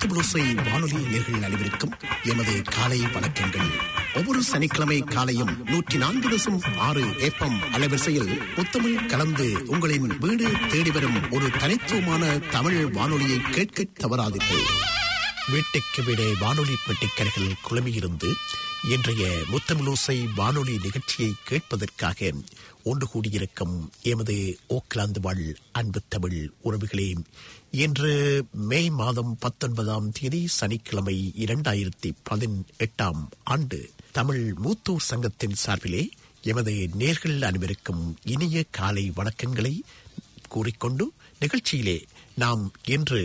முத்துபுலுசை வானொலி நேர்கள் அனைவருக்கும் எமது காலை வணக்கங்கள் ஒவ்வொரு சனிக்கிழமை காலையும் நூற்றி நான்கு தசம் ஆறு ஏப்பம் அலைவரிசையில் முத்தமிழ் கலந்து உங்களின் வீடு தேடி வரும் ஒரு தனித்துவமான தமிழ் வானொலியை கேட்க தவறாதீர்கள் வீட்டுக்கு விட வானொலி பெட்டிக்கர்கள் குழம்பியிருந்து இன்றைய முத்தமிழோசை வானொலி நிகழ்ச்சியை கேட்பதற்காக ஒன்று கூடியிருக்கும் எமது ஓக்லாந்து வாழ் அன்பு தமிழ் உறவுகளே இன்று மே மாதம் பத்தொன்பதாம் தேதி சனிக்கிழமை இரண்டாயிரத்தி பதினெட்டாம் ஆண்டு தமிழ் மூத்தூர் சங்கத்தின் சார்பிலே எமது நேர்கள் அனைவருக்கும் இனிய காலை வணக்கங்களை கூறிக்கொண்டு நிகழ்ச்சியிலே நாம் இன்று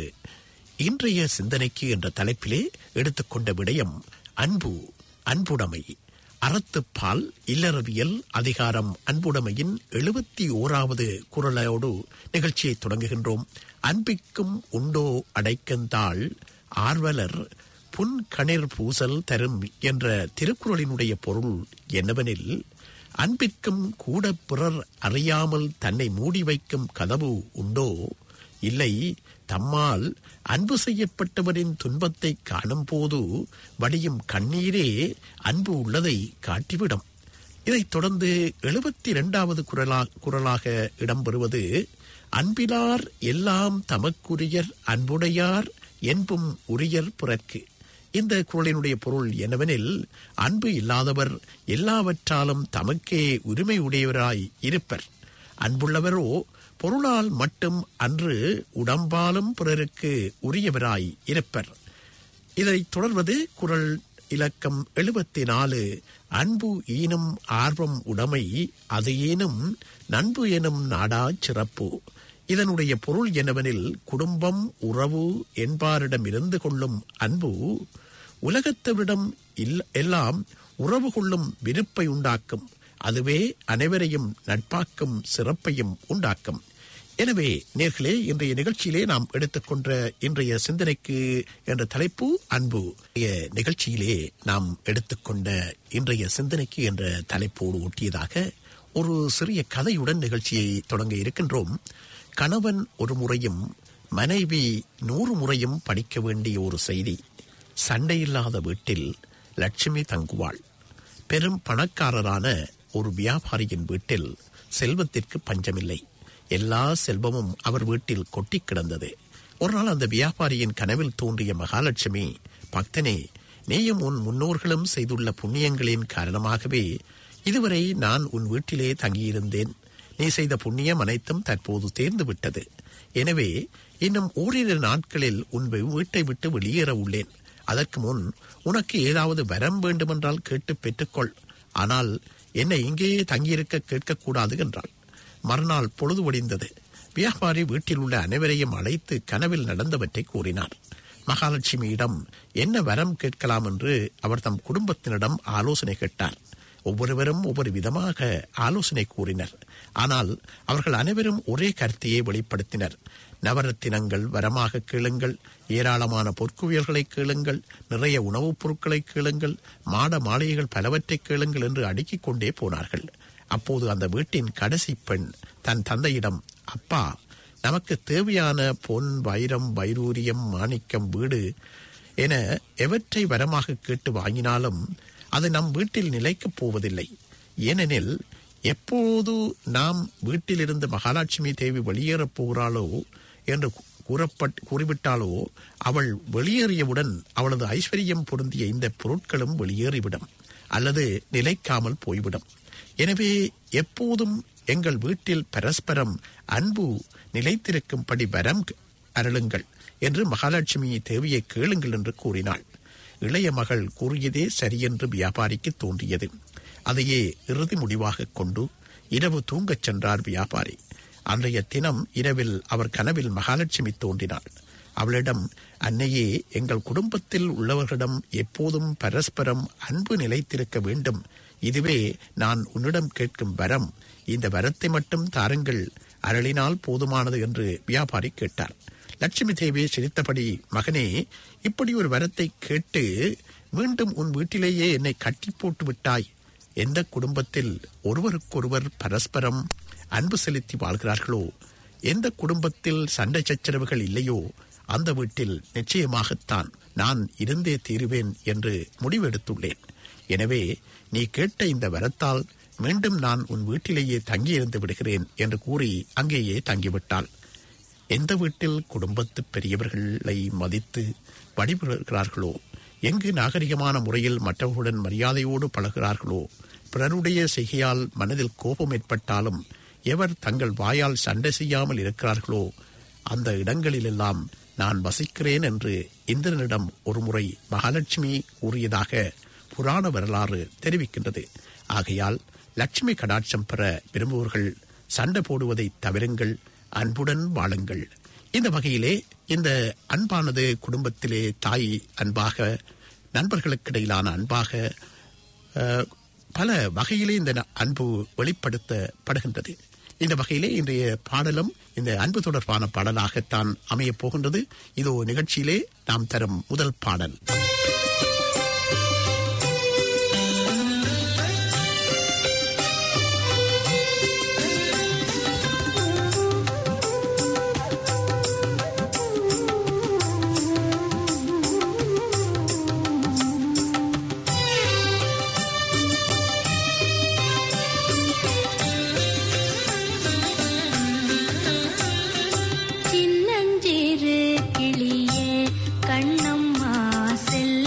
இன்றைய சிந்தனைக்கு என்ற தலைப்பிலே எடுத்துக்கொண்ட விடயம் அன்பு அன்புடைமை அறத்துப்பால் இல்லறவியல் அதிகாரம் அன்புடைமையின் எழுபத்தி ஓராவது குரலோடு நிகழ்ச்சியை தொடங்குகின்றோம் அன்பிக்கும் உண்டோ அடைக்கந்தாள் ஆர்வலர் புன்கணிர் பூசல் தரும் என்ற திருக்குறளினுடைய பொருள் என்னவெனில் அன்பிற்கும் கூட பிறர் அறியாமல் தன்னை மூடி வைக்கும் கதவு உண்டோ இல்லை தம்மால் அன்பு செய்யப்பட்டவரின் துன்பத்தை காணும் போது வடியும் கண்ணீரே அன்பு உள்ளதை காட்டிவிடும் இதைத் தொடர்ந்து எழுபத்தி இரண்டாவது குரலா குரலாக இடம்பெறுவது அன்பிலார் எல்லாம் தமக்குரியர் அன்புடையார் என்பும் உரியர் பிறர்க்கு இந்த குரலினுடைய பொருள் என்னவெனில் அன்பு இல்லாதவர் எல்லாவற்றாலும் தமக்கே உரிமை உடையவராய் இருப்பர் அன்புள்ளவரோ பொருளால் மட்டும் அன்று உடம்பாலும் பிறருக்கு உரியவராய் இருப்பர் இதைத் தொடர்வது குரல் இலக்கம் எழுபத்தி நாலு அன்பு ஈனும் ஆர்வம் உடைமை அது ஏனும் நண்பு எனும் நாடா சிறப்பு இதனுடைய பொருள் என்னவெனில் குடும்பம் உறவு என்பாரிடம் இருந்து கொள்ளும் அன்பு உலகத்தவரிடம் எல்லாம் உறவு கொள்ளும் விருப்பை உண்டாக்கும் அதுவே அனைவரையும் நட்பாக்கும் சிறப்பையும் உண்டாக்கும் எனவே நேர்களே இன்றைய நிகழ்ச்சியிலே நாம் எடுத்துக்கொண்ட இன்றைய சிந்தனைக்கு என்ற தலைப்பு அன்பு நிகழ்ச்சியிலே நாம் எடுத்துக்கொண்ட இன்றைய சிந்தனைக்கு என்ற தலைப்போடு ஒட்டியதாக ஒரு சிறிய கதையுடன் நிகழ்ச்சியை தொடங்க இருக்கின்றோம் கணவன் ஒரு முறையும் மனைவி நூறு முறையும் படிக்க வேண்டிய ஒரு செய்தி சண்டையில்லாத வீட்டில் லட்சுமி தங்குவாள் பெரும் பணக்காரரான ஒரு வியாபாரியின் வீட்டில் செல்வத்திற்கு பஞ்சமில்லை எல்லா செல்வமும் அவர் வீட்டில் கொட்டி கிடந்தது ஒரு நாள் அந்த வியாபாரியின் கனவில் தோன்றிய மகாலட்சுமி பக்தனே நீயும் உன் முன்னோர்களும் செய்துள்ள புண்ணியங்களின் காரணமாகவே இதுவரை நான் உன் வீட்டிலே தங்கியிருந்தேன் நீ செய்த புண்ணியம் அனைத்தும் தற்போது தேர்ந்து விட்டது எனவே இன்னும் ஓரிரு நாட்களில் உன் வீட்டை விட்டு வெளியேற உள்ளேன் அதற்கு முன் உனக்கு ஏதாவது வரம் வேண்டுமென்றால் கேட்டு பெற்றுக்கொள் ஆனால் என்னை இங்கேயே தங்கியிருக்க கேட்கக்கூடாது என்றாள் மறுநாள் பொழுது ஒடிந்தது வியாபாரி வீட்டில் உள்ள அனைவரையும் அழைத்து கனவில் நடந்தவற்றை கூறினார் மகாலட்சுமியிடம் என்ன வரம் கேட்கலாம் என்று அவர் தம் குடும்பத்தினரிடம் ஆலோசனை கேட்டார் ஒவ்வொருவரும் ஒவ்வொரு விதமாக ஆலோசனை கூறினர் ஆனால் அவர்கள் அனைவரும் ஒரே கருத்தையே வெளிப்படுத்தினர் நவரத்தினங்கள் வரமாக கேளுங்கள் ஏராளமான பொற்குவியல்களை கேளுங்கள் நிறைய உணவுப் பொருட்களை கேளுங்கள் மாட மாளிகைகள் பலவற்றை கேளுங்கள் என்று அடுக்கிக் கொண்டே போனார்கள் அப்போது அந்த வீட்டின் கடைசி பெண் தன் தந்தையிடம் அப்பா நமக்கு தேவையான பொன் வைரம் வைரூரியம் மாணிக்கம் வீடு என எவற்றை வரமாக கேட்டு வாங்கினாலும் அது நம் வீட்டில் நிலைக்கப் போவதில்லை ஏனெனில் எப்போது நாம் வீட்டிலிருந்து மகாலட்சுமி தேவி வெளியேறப் போகிறாளோ என்று கூறப்பட் கூறிவிட்டாலோ அவள் வெளியேறியவுடன் அவளது ஐஸ்வர்யம் பொருந்திய இந்த பொருட்களும் வெளியேறிவிடும் அல்லது நிலைக்காமல் போய்விடும் எனவே எப்போதும் எங்கள் வீட்டில் பரஸ்பரம் அன்பு நிலைத்திருக்கும்படி வரம் அருளுங்கள் என்று மகாலட்சுமி தேவியை கேளுங்கள் என்று கூறினாள் இளைய மகள் கூறியதே சரியென்று வியாபாரிக்கு தோன்றியது அதையே இறுதி முடிவாக கொண்டு இரவு தூங்கச் சென்றார் வியாபாரி அன்றைய தினம் இரவில் அவர் கனவில் மகாலட்சுமி தோன்றினாள் அவளிடம் அன்னையே எங்கள் குடும்பத்தில் உள்ளவர்களிடம் எப்போதும் பரஸ்பரம் அன்பு நிலைத்திருக்க வேண்டும் இதுவே நான் உன்னிடம் கேட்கும் வரம் இந்த வரத்தை மட்டும் தாருங்கள் அருளினால் போதுமானது என்று வியாபாரி கேட்டார் லட்சுமி தேவி சிரித்தபடி மகனே இப்படி ஒரு வரத்தை கேட்டு மீண்டும் உன் வீட்டிலேயே என்னை கட்டி போட்டு விட்டாய் எந்த குடும்பத்தில் ஒருவருக்கொருவர் பரஸ்பரம் அன்பு செலுத்தி வாழ்கிறார்களோ எந்த குடும்பத்தில் சண்டை சச்சரவுகள் இல்லையோ அந்த வீட்டில் நிச்சயமாகத்தான் நான் இருந்தே தீருவேன் என்று முடிவெடுத்துள்ளேன் எனவே நீ கேட்ட இந்த வரத்தால் மீண்டும் நான் உன் வீட்டிலேயே தங்கியிருந்து விடுகிறேன் என்று கூறி அங்கேயே தங்கிவிட்டாள் எந்த வீட்டில் குடும்பத்து பெரியவர்களை மதித்து வழிபடுகிறார்களோ எங்கு நாகரிகமான முறையில் மற்றவர்களுடன் மரியாதையோடு பழகிறார்களோ பிறருடைய செய்கையால் மனதில் கோபம் ஏற்பட்டாலும் எவர் தங்கள் வாயால் சண்டை செய்யாமல் இருக்கிறார்களோ அந்த இடங்களிலெல்லாம் நான் வசிக்கிறேன் என்று இந்திரனிடம் ஒருமுறை மகாலட்சுமி கூறியதாக புராண வரலாறு தெரிவிக்கின்றது ஆகையால் லட்சுமி கடாட்சம் பெற விரும்புவர்கள் சண்டை போடுவதை தவிருங்கள் அன்புடன் வாழுங்கள் இந்த வகையிலே இந்த அன்பானது குடும்பத்திலே தாய் அன்பாக நண்பர்களுக்கிடையிலான அன்பாக அஹ், பல வகையிலே இந்த ந- அன்பு வெளிப்படுத்தப்படுகின்றது இந்த வகையிலே இன்றைய பாடலும் இந்த அன்பு தொடர்பான பாடலாகத்தான் அமையப் போகின்றது இதோ நிகழ்ச்சியிலே நாம் தரும் முதல் பாடல் சின்னஞ்சிறு கிளியே கண்ணம்மா செல்ல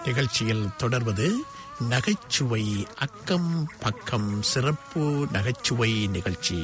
நிகழ்ச்சியில் தொடர்வது நகைச்சுவை அக்கம் பக்கம் சிறப்பு நகைச்சுவை நிகழ்ச்சி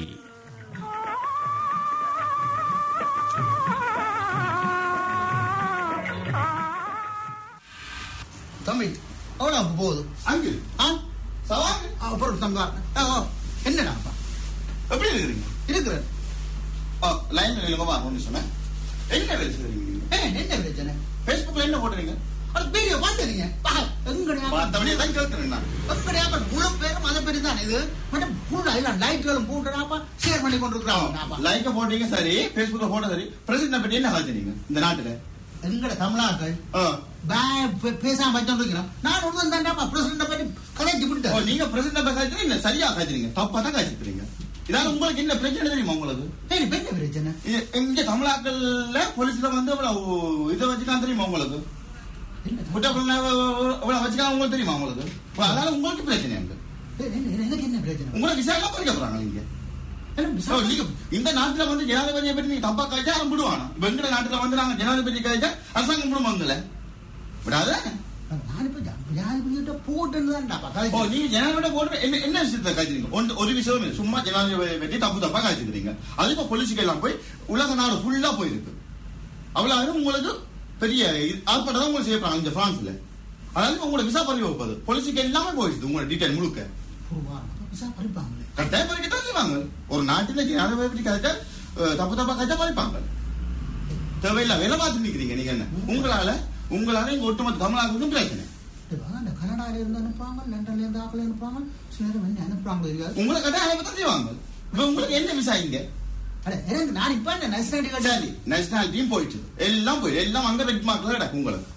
தம்பி அவ்வளோ அப்போ போகுது அங்கு ஆ சவாங்க அப்புறம் தம்பா ஆ, ஓ, என்னடாப்பா எப்படி இருக்கிறீங்க இருக்கிறேன் ஓ லைன்ல நில்லுங்கப்பா ஒன்று சொன்னேன் என்ன வேலை செய்றீங்க நீங்க ஏ, என்ன பிரச்சனை ஃபேஸ்புக்ல என்ன போட்டுறீங்க அது வீடியோ பார்த்தீங்க பார்த்தபடியே தான் கேட்கிறேன் நான் எங்கடையாப்பா முழு பேரும் அதை பேரு தான் இது மட்டும் ஃபுல்லா இல்ல லைட்களும் போட்டுடாப்பா ஷேர் பண்ணி கொண்டு இருக்கிறாங்க லைக்க போட்டீங்க சரி ஃபேஸ்புக்ல போட்ட சரி பிரசிடண்ட் பத்தி என்ன காய்ச்சினீங்க இந்த நாட்டுல எங்கட தமிழாக்கள் ஆ. பே- பே- பேசாம வச்சோம் இருக்கிறோம் நான் ஒருவன் தான்டாப்பா பிரசிடண்ட பத்தி கலைச்சு ஓ, விட்டேன் நீங்க பிரசிடண்ட் காய்ச்சறீங்க என்ன சரியா காய்ச்சறீங்க தப்பா தான் காய்ச்சிக்கிறீங்க இதால உங்களுக்கு என்ன பிரச்சனை தெரியுமா உங்களுக்கு சரி பெரிய பிரச்சனை இ- இங்க தமிழாக்கள்ல போலீஸ்ல வந்து அவ்வளவு இதை வச்சுக்கலாம் தெரியுமா உங்களுக்கு என்ன குற்றப்பண்ண அவ்வளவு வச்சுக்கலாம் உங்களுக்கு தெரியுமா உங்களுக்கு அப்ப அதனால உங்களுக்கு பிரச்சனை அங்க ஏய், என்ன- என்ன- எனக்கு என்ன பிரச்சனை உங்களுக்கு விசாரணை பறிக்க போறாங்க நீங்க என்ன ஓ, விசாரணை? நீங்க இந்த நாட்டுல வந்து ஜனாதிபதியை பற்றி நீங்க தப்பா காய்ச்சா அவன் விடுவானா இப்ப எங்கட நாட்டுல வந்து நாங்க ஜனாதிபதி காய்ச்சா அரசாங்கம் விடுவாங்கல்ல விடாத நான் இப்ப ஜா- ஜனாதிபதிகிட்ட போட்டுன்னு தான்டாப்பா ஓ கலைச்சு நீங்க ஜனாதிபதி போட்டு என்ன என்ன விஷயத்த காய்ச்சிருங்க ஒன்று- ஒரு விஷயம் இல்லை. சும்மா ஜனாதிபதி பற்றி தப்பு தப்பா காய்ச்சிக்கிறீங்க அது இப்ப பொலிசுக்கு எல்லாம் போய் உலக நாடு ஃபுல்லா போயிருக்கு அவ்வளவு உங்களுக்கு பெரிய ஆர்ப்பாட்டம் தான் உங்களுக்கு செய்யப்படுறாங்க இந்த பிரான்ஸ்ல அதாவது இப்ப உங்களோட விசா பறிவு வைப்பது பொலிசுக்கு எல்லாமே போயிடுது உங்களோட டீட்டெயில் முழுக்க பூவா, விசா பறிப்பாங்களே கட்டாயம் பறிக்கத்தான் செய்வாங்க ஒரு நாட்டில ஜனாதிபதி பற்றி காய்ச்சா அஹ், தப்பு தப்பா காய்ச்சா பறிப்பாங்க தேவையில்ல வேலை பார்த்து நிக்கிறீங்க நீங்க என்ன உங்களால உங்களால இங்க ஒட்டுமொத்த தமிழாவுக்கும் பிரச்சனை இது வா, இந்த கனடால இருந்து அனுப்புவாங்க லண்டன்ல இருந்து ஆக்கல அனுப்புவாங்க சில நேரம் என்ன அனுப்புறாங்களோ இருக்காது உங்களை கட்டாயம் அதை பத்தி செய்வாங்க இப்ப உங்களுக்கு என்ன விசா இங்க அட, எனக்கு நான் இப்ப இந்த நேஷனாலிட்டி சரி கார்டு நேஷனாலிட்டியும் போயிடுச்சு எல்லாம் போயிடு எல்லாம் அங்க ரெட் மார்க்ல கிடக்கு உங்களுக்கு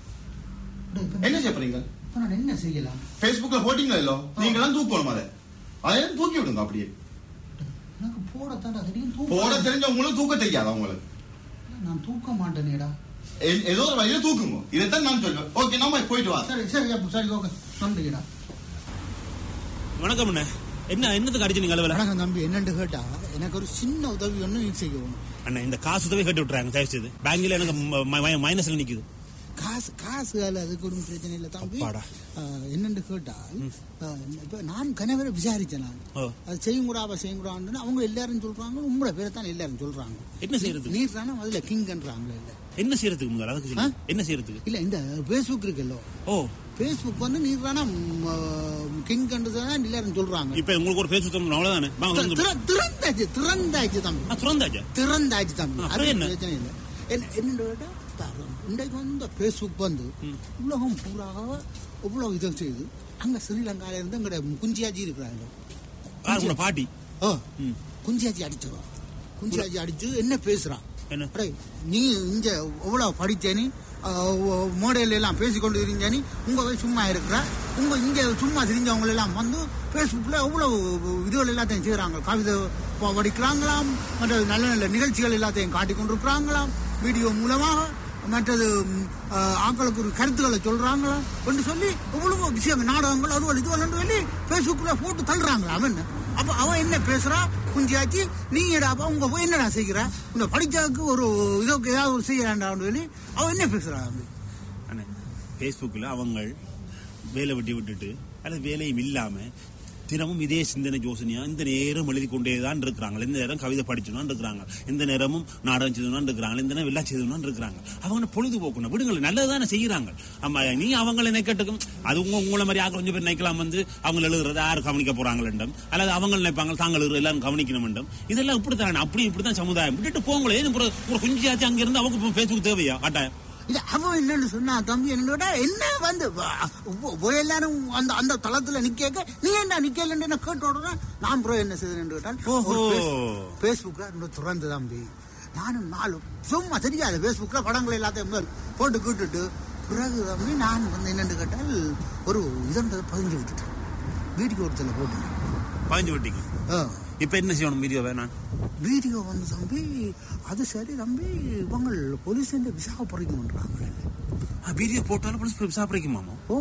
என்ன செய்ய போறீங்க இப்ப நான் என்ன செய்யலாம் Facebookல போட்டீங்களா இல்லோ நீங்க எல்லாம் தூக்கணும் அதை அதையும் தூக்கி விடுங்க அப்படியே எனக்கு போடத்தாண்டா தெரியும் போட தூக்க தெரிஞ்ச உங்களுக்கு தூக்க தெரியாது அவங்களுக்கு நான் தூக்க மாட்டேனேடா எ- ஏதோ ஒரு வழியில தூக்குங்க இதைத்தான் நான் சொல்லுவேன் ஓகே நம்ம போயிட்டு வா சரி சரி அப்ப சரி ஓகே நன்றிடா வணக்கம் அண்ணே என்ன என்னத்துக்கு அடிச்சு நீங்க அளவில் வணக்கம் தம்பி என்னன்னு கேட்டா எனக்கு ஒரு சின்ன உதவி ஒன்று நீ செய்யணும் அண்ணா இந்த காசு உதவி கட்டி விட்டுறாங்க தயவு செய்து பேங்க்ல எனக்கு ம- ம- மைனஸ்ல நிக்குது காசு காசு வேலை அதுக்கு ஒன்றும் பிரச்சனை இல்லை தம்பி அப்பாடா. ஆஹ், என்னன்னு கேட்டா ஆஹ், இப்ப நான் கணவரை விசாரிச்சேன் நான் ஓ. அது செய்யுங்கூடாப்பா செய்யுங்கூடான்னு அவங்க எல்லாரும் சொல்றாங்க உங்களோட பேரை தான் எல்லாரும் சொல்றாங்க என்ன செய்யறதுக்கு நீ தானே அதுல கிங்ன்றாங்களே இல்ல என்ன செய்யறதுக்கு முதல்ல அதுக்கு சொல்லுங்க. என்ன செய்யறதுக்கு இல்ல இந்த பேஸ்புக் இருக்குல்ல ஓ பேஸ்புக் வந்து நீ தானே கிங் கண்டு தான் எல்லாரும் சொல்றாங்க இப்ப உங்களுக்கு ஒரு பேச்சு சுத்தம் அவ்வளவுதானே வாங்க, திற- வந்து- திற- திறந்தாச்சு திறந்தாச்சு தம்பி ஆ, திறந்தாச்சா திறந்தாச்சு தம்பி அப்புறம் அது என்ன? பிரச்சனை இல்லை என்ன என்னன்னு கேட்டா பாரு, இன்றைக்கு வந்து இந்த பேஸ்புக் வந்து உலகம் பூராக இவ்வளவு இதை செய்யுது அங்க ஸ்ரீலங்கால இருந்து எங்கட குஞ்சியாஜி இருக்கிறாங்க யார் உங்களோட பாட்டி ஓ ம். குஞ்சியாஜி அடிச்சவா குஞ்சியாஜி அடிச்சு என்ன பேசுறான் என்ன அடே, நீ இங்க எவ்வளவு படிச்சேனி மோடையில எல்லாம் பேசிக்கொண்டு இருந்தேனி உங்க போய் சும்மா இருக்கிற உங்க இங்க சும்மா தெரிஞ்சவங்க எல்லாம் வந்து பேஸ்புக்ல எவ்வளவு இதுகள் எல்லாத்தையும் செய்யறாங்க கவிதை ப- படிக்கிறாங்களாம் மற்ற நல்ல நல்ல நிகழ்ச்சிகள் எல்லாத்தையும் காட்டிக் கொண்டிருக்கிறாங்களாம் வீடியோ மூலமாக மற்றது ம், ஆஹ், ஆட்களுக்கு ஒரு கருத்துக்களை சொல்றாங்களாம் என்று சொல்லி எவ்வளவு விஷயங்கள் நாடகங்கள் அதுவல் இதுவல் என்று சொல்லி பேஸ்புக்ல போட்டு தள்ளுறாங்களா அவன் அப்ப அவன் என்ன பேசுறா குஞ்சியாச்சு நீ அப்ப உங்க போய் என்னடா செய்கிற இந்த படிச்சாக்கு ஒரு இதுக்கு ஏதாவது ஒரு செய்யறாண்டான்னு சொல்லி அவன் என்ன பேசுறா அப்படி அண்ணே ஃபேஸ்புக்கில் அவங்க வேலை வெட்டி விட்டுட்டு அல்லது வேலையும் இல்லாம தினமும் இதே சிந்தனை யோசனையா இந்த நேரம் எழுதி கொண்டே தான் இருக்கிறாங்க இந்த நேரம் கவிதை படிச்சுதான் இருக்கிறாங்க இந்த நேரமும் நாடகம் செய்தோம் இருக்கிறாங்க இந்த நேரம் எல்லாம் செய்தோம் இருக்கிறாங்க அவங்க பொழுதுபோக்கணும் விடுங்கள் நல்லதுதானே செய்யறாங்க ஆமா நீ அவங்களை நினைக்கட்டுக்கும் அது உங்க உங்களை மாதிரி ஆக கொஞ்சம் பேர் நினைக்கலாம் வந்து அவங்க எழுதுறத யார் கவனிக்க போறாங்களேண்டும் அல்லது அவங்க நினைப்பாங்க தாங்கள் எழுதுற எல்லாரும் கவனிக்கணும் இதெல்லாம் இப்படித்தான் அப்படி இப்படித்தான் சமுதாயம் விட்டுட்டு போங்களே ஏன் ஒரு ஒரு குஞ்சியாச்சும் அங்க இருந்து அவங்க பேசுக்கு தேவையா கட்டாயம் இது அவன் என்னன்னு சொன்னா தம்பி என்னோட என்ன வந்து வ- வ- போய் எல்லாரும் அந்த அந்த தளத்துல நிக்க நீ என்ன நிக்கலன்னு என்ன கேட்ட உடனே நான் ப்ரோ என்ன செய்தேன்னு கேட்டால் ஓஹோ. பேஸ்புக்ல இன்னும் திறந்து தம்பி நானும் நாலு சும்மா தெரியாது பேஸ்புக்ல படங்கள் எல்லாத்தையும் முதல் போட்டு கேட்டுட்டு பிறகு தம்பி நான் வந்து என்னன்னு கேட்டால் ஒரு இதன்றதை பதிஞ்சு விட்டுட்டேன் வீட்டுக்கு ஒருத்தல போட்டுட்டேன் பாஞ்சு வட்டிக்கு ஆ. இப்ப என்ன செய்யணும் வீடியோவை நான் வீடியோ வந்து தம்பி அது சரி தம்பி இவங்க போலீஸ் விசாக பறிக்கணுன்றாங்க வீடியோ போட்டாலும் போலீஸ் விசா பிடிக்குமாமோ ஓ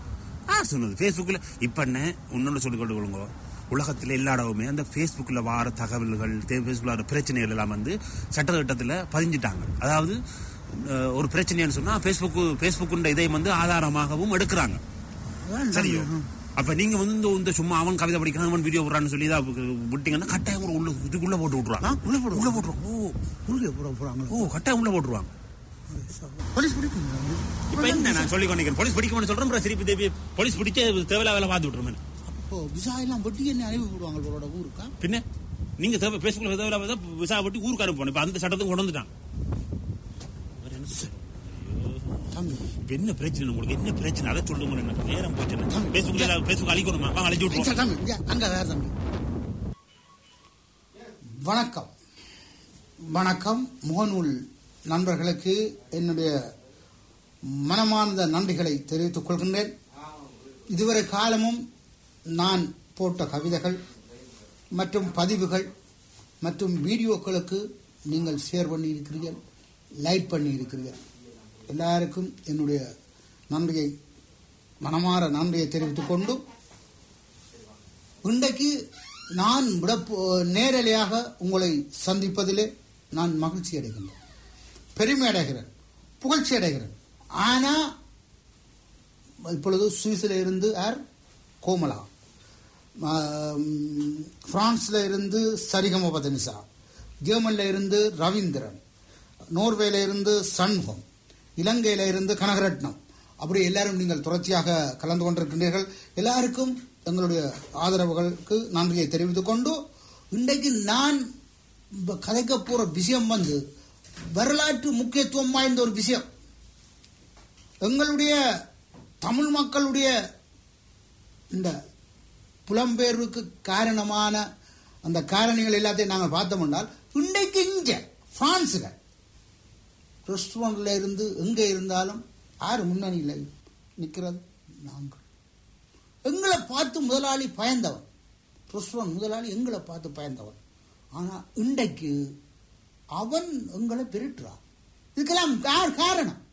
ஆ சொன்னது ஃபேஸ்புக்கில் இப்போ என்ன இன்னொன்று சொல்லிக் கொண்டு கொள்ளுங்க உலகத்தில் எல்லா இடமுமே அந்த ஃபேஸ்புக்கில் வார தகவல்கள் ஃபேஸ்புக்கில் வர பிரச்சனைகள் எல்லாம் வந்து சட்டத்திட்டத்தில் பதிஞ்சிட்டாங்க அதாவது அஹ், ஒரு பிரச்சனைன்னு சொன்னா பேஸ்புக் பேஸ்புக் இதை வந்து ஆதாரமாகவும் எடுக்கிறாங்க அதான் சரியோ ம். அப்ப நீங்க வந்து இந்த- இந்த சும்மா அவன் கவிதை படிக்கிறான் அவன் வீடியோ போடுறான்னு சொல்லி இதை விட்டீங்கன்னா கட்டாயம் ஒரு உள்ள இதுக்குள்ள போட்டு விட்டுருவாங்க ஆ, உள்ள போடுவாங்க. உள்ள போட்டுருவாங்க ஓ உள்ள போட போறாங்களோ ஓ கட்டாயம் உள்ள போட்டுருவாங்க போலீஸ் பிடிக்குங்க இப்ப என்ன நான் சொல்லி கொண்டிருக்கேன் போலீஸ் பிடிக்கணும்னு சொல்றேன் அப்புறம் திருப்பி திருப்பி போலீஸ் பிடிச்ச தேவையில்ல வேலை பார்த்து விட்டுருமே அப்போ விசா எல்லாம் வெட்டி என்ன அனுப்பி விடுவாங்க இவரோட ஊருக்கா பின்ன நீங்க தேவை பேஸ்புக்ல தேவையில்ல பார்த்தா விசா பட்டி ஊருக்கு அனுப்பணும் இப்ப அந்த சட்டத்தையும் கொண்டு வந்துட்டான் வேற என்ன சொல்றது? தம்பி இப்ப என்ன பிரச்சனை உங்களுக்கு என்ன பிரச்சனை அதை சொல்லுங்க எனக்கு நேரம் போச்சு பேஸ்புக்ல பேஸ்புக் அழிக்கணுமா வாங்க அழிச்சு விட்டுருவோம் சரி, தம்பி இங்க, அங்க வேற தம்பி வணக்கம் வணக்கம் முகநூல் நண்பர்களுக்கு என்னுடைய மனமார்ந்த நன்றிகளை தெரிவித்துக் கொள்கின்றேன் இதுவரை காலமும் நான் போட்ட கவிதைகள் மற்றும் பதிவுகள் மற்றும் வீடியோக்களுக்கு நீங்கள் ஷேர் பண்ணி இருக்கிறீர்கள் லைக் பண்ணி இருக்கிறீர்கள் எல்லாருக்கும் என்னுடைய நன்றியை மனமாற நன்றியை தெரிவித்துக் கொண்டு இன்றைக்கு நான் விட போ- நேரலையாக உங்களை சந்திப்பதிலே நான் மகிழ்ச்சி அடைகின்றேன் பெருமை அடைகிறேன் புகழ்ச்சி அடைகிறேன் ஆனா இப்பொழுது சுவிஸில் இருந்து யார் கோமலா ஆம், பிரான்ஸ்ல இருந்து சரிகம பதனிசா ஜெர்மன்ல இருந்து ரவீந்திரன் நோர்வேல இருந்து சண்முகம் இலங்கையில இருந்து கனகரட்னம் அப்படி எல்லாரும் நீங்கள் தொடர்ச்சியாக கலந்து கொண்டிருக்கின்றீர்கள் எல்லாருக்கும் எங்களுடைய ஆதரவுகளுக்கு நன்றியை தெரிவித்துக் கொண்டு இன்றைக்கு நான் இப்ப கதைக்க போற விஷயம் வந்து வரலாற்று முக்கியத்துவம் வாய்ந்த ஒரு விஷயம் எங்களுடைய தமிழ் மக்களுடைய இந்த புலம்பெயர்வுக்கு காரணமான அந்த காரணிகள் எல்லாத்தையும் நாங்கள் பார்த்தோம் என்றால் இன்றைக்கு இங்க பிரான்ஸுல ரெஸ்டாரண்ட்ல இருந்து எங்கே இருந்தாலும் யார் முன்னணியில் நிற்கிறது நாங்கள் எங்களை பார்த்து முதலாளி பயந்தவன் ரெஸ்டாரண்ட் முதலாளி எங்களை பார்த்து பயந்தவன் ஆனால் இன்றைக்கு அவன் எங்களை பெருட்டுறான் இதுக்கெல்லாம் யார் காரணம்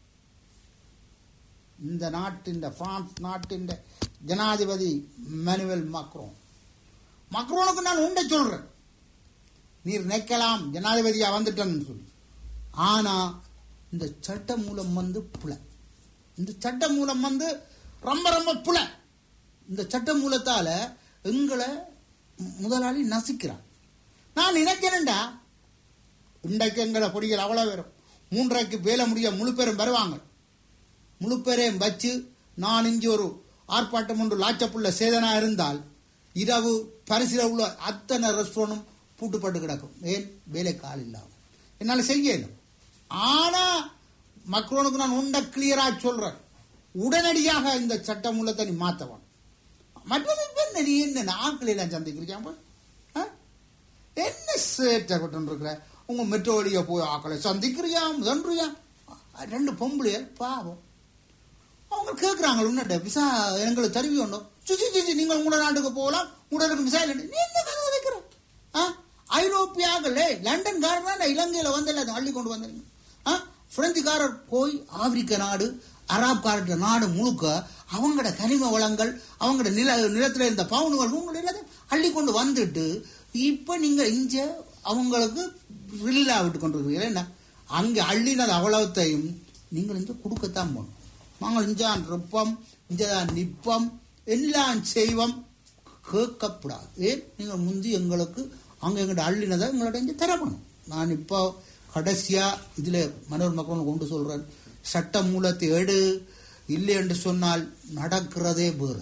இந்த நாட்டின் பிரான்ஸ் நாட்டின் ஜனாதிபதி மனுவல் மக்ரோன் மக்ரோனுக்கு நான் உண்டை சொல்றேன் நீர் நினைக்கலாம் ஜனாதிபதியா வந்துட்டேன்னு சொல்லி ஆனா இந்த சட்ட மூலம் வந்து புல இந்த சட்ட மூலம் வந்து ரொம்ப ரொம்ப புல இந்த சட்ட மூலத்தால எங்களை முதலாளி நசிக்கிறான் நான் நினைக்கிறேன்டா இன்றைக்கு எங்களை பொடிகள் அவ்வளோ வரும் மூன்றைக்கு வேலை முடிய முழு பேரும் வருவாங்க முழு பேரையும் வச்சு நான் இங்கே ஒரு ஆர்ப்பாட்டம் ஒன்று லாச்சப்புள்ள சேதனா இருந்தால் இரவு பரிசில் உள்ள அத்தனை ரெஸ்டாரண்டும் பூட்டுப்பட்டு கிடக்கும் ஏன் வேலைக்கு ஆள் இல்லாமல் என்னால் செய்யணும் ஆனா மக்ரோனுக்கு நான் உண்ட கிளியரா சொல்றேன் உடனடியாக இந்த சட்ட மூலத்தை நீ மாத்தவன் மற்றது இப்ப என்ன நீ என்ன ஆட்களை எல்லாம் சந்திக்கிறீங்க போய் ஆ? என்ன சேட்டை கொண்டு இருக்கிற உங்க மெட்ரோ வழியா போய் ஆக்களை சந்திக்கிறியா முதன்றியா ரெண்டு பொம்பளையர் பாவம் அவங்க கேட்குறாங்க உன்னட்ட விசா எங்களுக்கு தருவி உண்டோ சுச்சி சுச்சி நீங்கள் உங்களோட நாட்டுக்கு போகலாம் உங்களோட விசா இல்லை நீ என்ன கதை வைக்கிற ஆ ஐரோப்பியாக்களே லண்டன்காரர் தான் இலங்கையில் வந்து எல்லாத்தையும் அள்ளி கொண்டு வந்தீங்க ஆ பிரெஞ்சுக்காரர் போய் ஆப்பிரிக்க நாடு அராப்காரர் நாடு முழுக்க அவங்களோட கனிம வளங்கள் அவங்களோட நில நிலத்தில் இருந்த பவுனுகள் உங்களை எல்லாத்தையும் அள்ளி கொண்டு வந்துட்டு இப்போ நீங்கள் இங்க அவங்களுக்கு ரில்லா விட்டு கொண்டு இருக்கிறீங்க என்ன அங்கே அள்ளினது அவ்வளவுத்தையும் நீங்கள் இங்கே கொடுக்கத்தான் போகணும் நாங்கள் இஞ்சான் இருப்போம் இஞ்சதான் நிற்போம் எல்லாம் செய்வோம் கேட்கப்படாது ஏன் நீங்கள் முந்தி எங்களுக்கு அங்கே எங்கள்ட அள்ளினதை எங்களோட இங்கே தரப்பணும் நான் இப்போ கடைசியா இதில் மனோர் மக்கள் கொண்டு சொல்றேன் சட்ட மூலத்தை எடு இல்லை என்று சொன்னால் நடக்கிறதே வேறு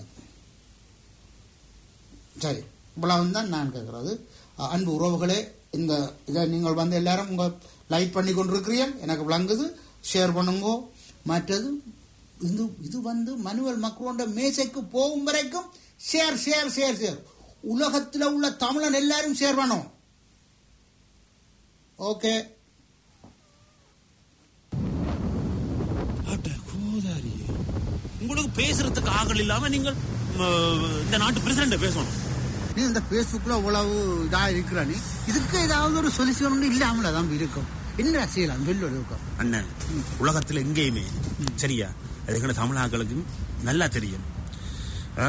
சரி இவ்வளவு தான் நான் கேட்கறது அஹ் அன்பு உறவுகளே இந்த இதை நீங்கள் வந்து எல்லாரும் உங்க லைக் பண்ணி கொண்டிருக்கிறீர்கள் எனக்கு விளங்குது ஷேர் பண்ணுங்க மற்றது இது இது வந்து மனுவல் மக்களோட மேசைக்கு போகும் வரைக்கும் ஷேர் ஷேர் ஷேர் ஷேர் உலகத்தில் உள்ள தமிழன் எல்லாரும் ஷேர் பண்ணும் ஓகே அட கோதாரியே. உங்களுக்கு பேசுறதுக்கு ஆகல் இல்லாம நீங்கள் ம, இந்த நாட்டு பிரசிடண்ட பேசணும் நீ இந்த ஃபேஸ்புக்கில் இவ்வளவு இதாக இருக்கிற நீ இதுக்கு ஏதாவது ஒரு சொல்யூஷன் இல்லாமல் தான் இருக்கும் என்ன செய்யலாம் வெளியோட இருக்கும் அண்ணன் உலகத்துல எங்கேயுமே சரியா அது எங்க தமிழாக்களுக்கு நல்லா தெரியும் ஆ?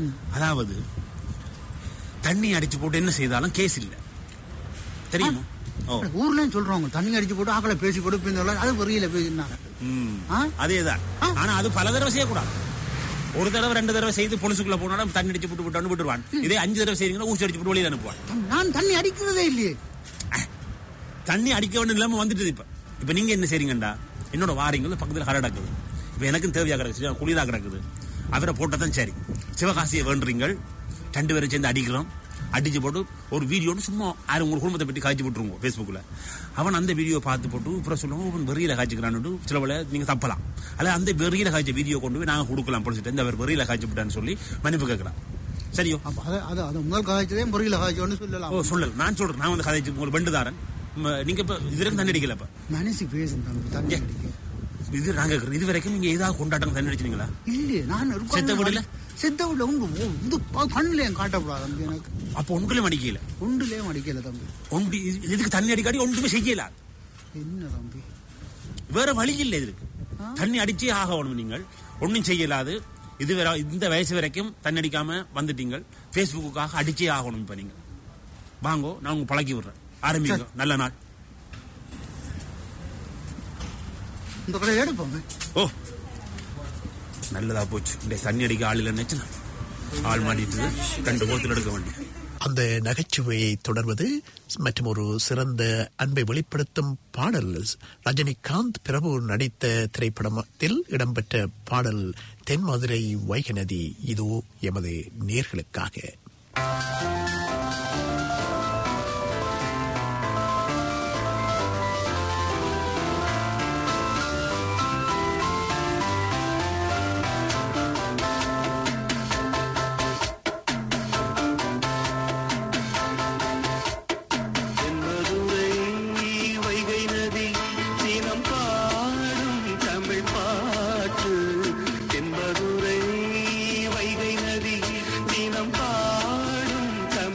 அதாவது தண்ணி அடிச்சு போட்டு என்ன செய்தாலும் கேஸ் இல்ல தெரியுமா ஓ. ஊர்லயும் சொல்றவங்க தண்ணி அடிச்சு போட்டு ஆக்களை பேசி கொடுப்பீங்க அது வெளியில பேசினாங்க ம். ஆ? அதேதான் ஆ. ஆனா அது பல தடவை செய்யக்கூடாது ஒரு தடவை ரெண்டு தடவை செய்து பொலிசுக்குள்ள போனாலும் தண்ணி அடிச்சு விட்டு விட்டு விட்டுருவான் இதே அஞ்சு தடவை செய்தீங்கன்னா ஊசி அடிச்சு விட்டு வெளியில அனுப்புவான் நான் தண்ணி அடிக்கிறதே இல்லையே தண்ணி அடிக்க வேண்டிய நிலைமை வந்துட்டு இப்ப இப்ப நீங்க என்ன செய்றீங்கடா என்னோட வாரீங்கள் பக்கத்துல கரை கிடக்குது இப்ப எனக்கும் தேவையா கிடக்குது குளிரா கிடக்குது அவரை போட்டதான் சரி சிவகாசியை வேண்டுறீங்கள் ரெண்டு பேரும் சேர்ந்து அடிக்கிறோம் அடிச்சு போட்டு ஒரு வீடியோன்னு சும்மா யாரும் உங்க குடும்பத்தை பற்றி காய்ச்சி போட்டுருங்க ஃபேஸ்புக்கில் அவன் அந்த வீடியோ பார்த்து போட்டு அப்புறம் சொல்லுவாங்க அவன் வெறியில காய்ச்சிக்கிறான்னு சில வேளை நீங்க தப்பலாம் அல்ல அந்த வெறியில காய்ச்ச வீடியோ கொண்டு போய் நாங்க கொடுக்கலாம் பொலிசிட்டு இந்த அவர் வெறியில காய்ச்சி விட்டான்னு சொல்லி மன்னிப்பு கேட்கலாம் சரியோ அப்ப அது அது அது முதல் காய்ச்சதே முறையில் காய்ச்சோன்னு ஓ சொல்லலாம் சொல்லல நான் சொல்றேன் நான் வந்து கதைச்சு ஒரு பெண்டு தாரன் ம, நீங்க இப்ப இதுவரைக்கும் தண்ணி அடிக்கல இப்ப மனசு பேசும் தம்பி தண்ணி ஏ. அடிக்க இது நாங்க கேக்குறோம். இது வரைக்கும் நீங்க ஏதாவது கொண்டாட்டம் தண்ணி அடிச்சீங்களா இல்லையே நான் ஒரு செத்த வீடுல? செத்த வீடுல உங்க ஓ, இது ப- கண்ணுலயும் காட்டக்கூடாது தம்பி எனக்கு அப்ப ஒன்றும் அடிக்கல ஒன்றுலயும் அடிக்கல தம்பி ஒன்று இது- இதுக்கு தண்ணி அடிக்காடி ஒன்றுமே செய்யல என்ன தம்பி வேற வழி இல்லை இதுக்கு ஆ? தண்ணி அடிச்சே ஆகணும் நீங்கள் ஒன்றும் செய்யலாது இது வரை இந்த வயசு வரைக்கும் தண்ணி அடிக்காம வந்துட்டீங்க ஃபேஸ்புக்குக்காக அடிச்சே ஆகணும் இப்ப நீங்க வாங்கோ நான் உங்க பழக்கி விடுறேன் ஆரம்பிங்க நல்ல நாள் இந்த கடையை எடுப்போங்க ஓ நல்லதா போச்சு இந்த தண்ணி அடிக்க ஆள் இல்லைன்னு ஆள் மாட்டிட்டு ரெண்டு கோத்தில் எடுக்க வேண்டிய அந்த நகைச்சுவையை தொடர்வது மற்றும் ஒரு சிறந்த அன்பை வெளிப்படுத்தும் பாடல் ரஜினிகாந்த் பிரபு நடித்த திரைப்படத்தில் இடம்பெற்ற பாடல் தென்மதுரை வைகநதி இதோ எமது நேர்களுக்காக தென்மதுரை வைகை நதி தினம் பாடும் தமிழ் பாட்டு தென்மதுரை வைகை நதி தினம் பாடும்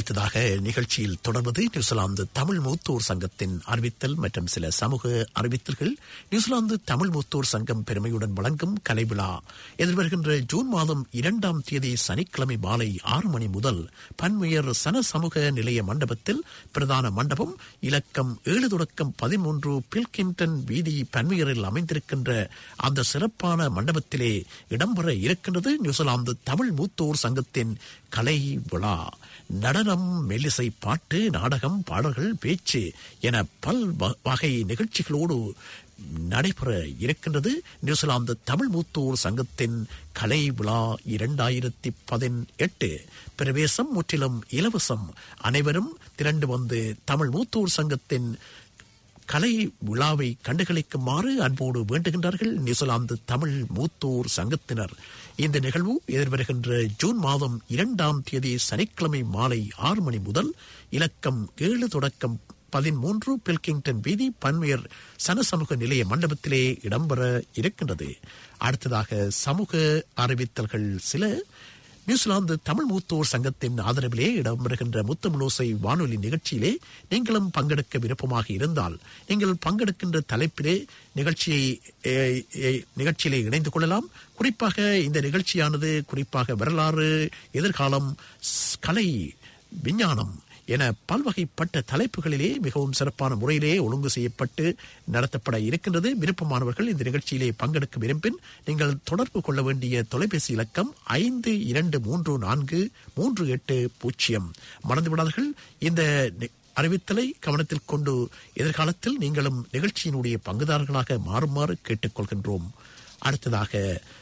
அடுத்ததாக நிகழ்ச்சியில் தொடர்வது நியூசிலாந்து தமிழ் மூத்தோர் சங்கத்தின் அறிவித்தல் மற்றும் சில சமூக அறிவித்தல்கள் நியூசிலாந்து தமிழ் மூத்தோர் சங்கம் பெருமையுடன் வழங்கும் கலை விழா எதிர்வருகின்ற ஜூன் மாதம் இரண்டாம் தேதி சனிக்கிழமை மாலை ஆறு மணி முதல் பன்மையர் சன சமூக நிலைய மண்டபத்தில் பிரதான மண்டபம் இலக்கம் ஏழு தொடக்கம் பதிமூன்று பில்கிங்டன் வீதி பன்மையரில் அமைந்திருக்கின்ற அந்த சிறப்பான மண்டபத்திலே இடம்பெற இருக்கின்றது நியூசிலாந்து தமிழ் மூத்தோர் சங்கத்தின் கலை விழா நடனம் மெல்லிசை பாட்டு நாடகம் பாடல்கள் பேச்சு என பல் வ- வகை நிகழ்ச்சிகளோடு நடைபெற இருக்கின்றது நியூசிலாந்து தமிழ் மூத்தோர் சங்கத்தின் கலை விழா இரண்டாயிரத்தி பதினெட்டு பிரவேசம் முற்றிலும் இலவசம் அனைவரும் திரண்டு வந்து தமிழ் மூத்தோர் சங்கத்தின் கலை விழாவை கண்டுகளிக்குமாறு அன்போடு வேண்டுகின்றார்கள் நியூசிலாந்து தமிழ் மூத்தோர் சங்கத்தினர் இந்த நிகழ்வு எதிர்வருகின்ற ஜூன் மாதம் இரண்டாம் தேதி சனிக்கிழமை மாலை ஆறு மணி முதல் இலக்கம் ஏழு தொடக்கம் பதிமூன்று பில்கிங்டன் வீதி பன்மையர் சனசமூக நிலைய மண்டபத்திலே இடம்பெற இருக்கின்றது அடுத்ததாக சமூக அறிவித்தல்கள் சில நியூசிலாந்து தமிழ் மூத்தோர் சங்கத்தின் ஆதரவிலே இடம்பெறுகின்ற முத்தமிழோசை வானொலி நிகழ்ச்சியிலே நீங்களும் பங்கெடுக்க விருப்பமாக இருந்தால் நீங்கள் பங்கெடுக்கின்ற தலைப்பிலே நிகழ்ச்சியை எ, எ, நிகழ்ச்சியிலே இணைந்து கொள்ளலாம் குறிப்பாக இந்த நிகழ்ச்சியானது குறிப்பாக வரலாறு எதிர்காலம் ஸ்- கலை விஞ்ஞானம் என பல்வகைப்பட்ட தலைப்புகளிலே மிகவும் சிறப்பான முறையிலே ஒழுங்கு செய்யப்பட்டு நடத்தப்பட இருக்கின்றது விருப்பமானவர்கள் இந்த நிகழ்ச்சியிலே பங்கெடுக்க விரும்பின் நீங்கள் தொடர்பு கொள்ள வேண்டிய தொலைபேசி இலக்கம் ஐந்து இரண்டு மூன்று நான்கு மூன்று எட்டு பூஜ்ஜியம் மறந்துவிடாதீர்கள் இந்த நி- அறிவித்தலை கவனத்தில் கொண்டு எதிர்காலத்தில் நீங்களும் நிகழ்ச்சியினுடைய பங்குதாரர்களாக மாறுமாறு கேட்டுக்கொள்கின்றோம் அடுத்ததாக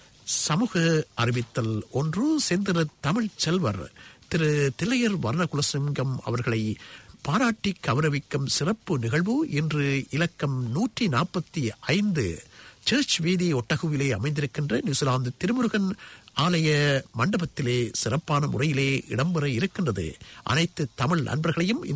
சமூக அறிவித்தல் ஒன்று செந்திர தமிழ் செல்வர் திரு தில்லையர் வர்ணகுலசிங்கம் அவர்களை பாராட்டி கௌரவிக்கும் சிறப்பு நிகழ்வு இன்று இலக்கம் நூற்றி நாற்பத்தி ஐந்து சர்ச் வீதி ஒட்டகுவிலே அமைந்திருக்கின்ற நியூசிலாந்து திருமுருகன் ஆலய மண்டபத்திலே சிறப்பான முறையிலே இடம்பெற இருக்கின்றது அனைத்து தமிழ் நண்பர்களையும் இந்த